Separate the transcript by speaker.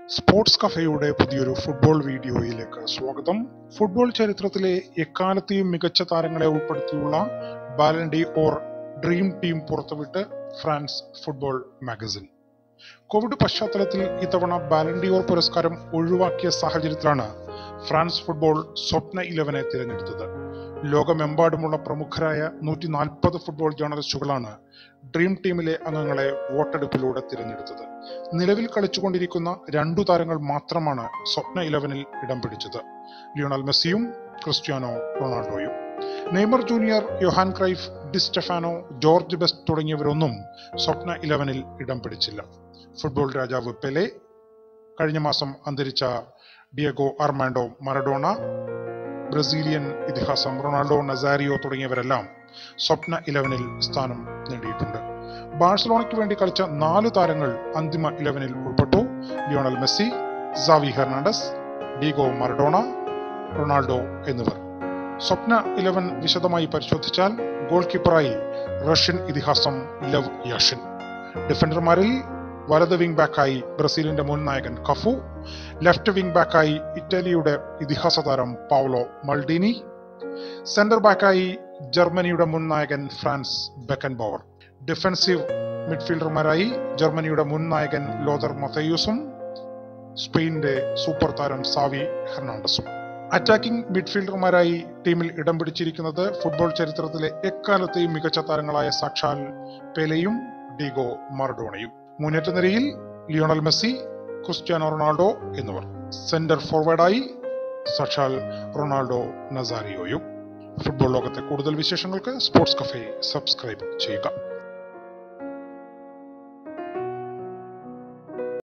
Speaker 1: sports കഫയുടെ പുതിയൊരു football വീഡിയോയിലേക്ക് സ്വാഗതം ഫുട്ബോൾ ചരിത്രത്തിലെ എക്കാലത്തെയും മികച്ച താരങ്ങളെ ഉൾപ്പെടുത്തിയുള്ള ബാലൻഡി ഓർ ഡ്രീം ടീം പുറത്തുവിട്ട് ഫ്രാൻസ് ഫുട്ബോൾ മാഗസിൻ കോവിഡ് പശ്ചാത്തലത്തിൽ ഇത്തവണ ബാലൻഡി ഓർ പുരസ്കാരം ഒഴിവാക്കിയ സാഹചര്യത്തിലാണ് ഫ്രാൻസ് ഫുട്ബോൾ സ്വപ്ന ഇലവനെ തിരഞ്ഞെടുത്തത് ലോകമെമ്പാടുമുള്ള പ്രമുഖരായ നൂറ്റി നാൽപ്പത് ഫുട്ബോൾ ജേർണലിസ്റ്റുകളാണ് ഡ്രീം ടീമിലെ അംഗങ്ങളെ വോട്ടെടുപ്പിലൂടെ തിരഞ്ഞെടുത്തത് നിലവിൽ കളിച്ചുകൊണ്ടിരിക്കുന്ന രണ്ടു താരങ്ങൾ മാത്രമാണ് സ്വപ്ന ഇലവനിൽ ഇടം പിടിച്ചത് ലിയോണൽ മെസ്സിയും ക്രിസ്ത്യാനോ റൊണാൾഡോയും Neymar junior Johan Cruyff Di Stefano George Best തുടങ്ങിയവരൊന്നും സ്വപ്ന ഇലവനിൽ ഇടം പിടിച്ചില്ല ഫുട്ബോൾ രാജാവ് പെലെ കഴിഞ്ഞ മാസം അന്തരിച്ച ഡിയഗോ അർമാൻഡോ മറഡോണ ബ്രസീലിയൻ ഇതിഹാസം റൊണാൾഡോ നസാരിയോ തുടങ്ങിയവരെല്ലാം സ്വപ്ന ഇലവനിൽ സ്ഥാനം നേടിയിട്ടുണ്ട് ബാഴ്സലോണയ്ക്ക് വേണ്ടി കളിച്ച നാല് താരങ്ങൾ അന്തിമ ഇലവനിൽ ഉൾപ്പെട്ടു Lionel Messi Xavi Hernandez Diego Maradona Ronaldo എന്നിവർ സ്വപ്ന ഇലവൻ വിശദമായി പരിശോധിച്ചാൽ ഗോൾ കീപ്പറായി റഷ്യൻ ഇതിഹാസം ലവ് യാഷിൻ ഡിഫൻഡർമാരിൽ വലത് വിംഗ് ബാക്കായി ബ്രസീലിന്റെ മുൻ നായകൻ കഫു ലെഫ്റ്റ് വിംഗ് ബാക്കായി ഇറ്റലിയുടെ ഇതിഹാസ താരം പൗലോ മൾഡീനി സെന്റർ ബാക്കായി ജർമ്മനിയുടെ മുൻ നായകൻ ഫ്രാൻസ് ബെക്കൻ ബോവർ ഡിഫൻസീവ് മിഡ്ഫീൽഡർമാരായി ജർമ്മനിയുടെ മുൻ നായകൻ ലോതർ മൊത്തയൂസും സ്പെയിനിന്റെ സൂപ്പർ താരം സാവി ഹെർണാണ്ടസും അറ്റാക്കിംഗ് മിഡ്ഫീൽഡർമാരായി ടീമിൽ ഇടം പിടിച്ചിരിക്കുന്നത് ഫുട്ബോൾ ചരിത്രത്തിലെ എക്കാലത്തെയും മികച്ച താരങ്ങളായ സാക്ഷാൽ പെലെയും ഡീഗോ മറഡോണയും മുന്നേറ്റ നിരയിൽ ലിയോണൽ മെസ്സി ക്രിസ്ത്യാനോ റൊണാൾഡോ എന്നിവർ സെന്റർ ഫോർവേഡായി സാക്ഷാൽ റൊണാൾഡോ നസാരിയോയും ഫുട്ബോൾ ലോകത്തെ കൂടുതൽ വിശേഷങ്ങൾക്ക് സ്പോർട്സ് കഫേ സബ്സ്ക്രൈബ് ചെയ്യുക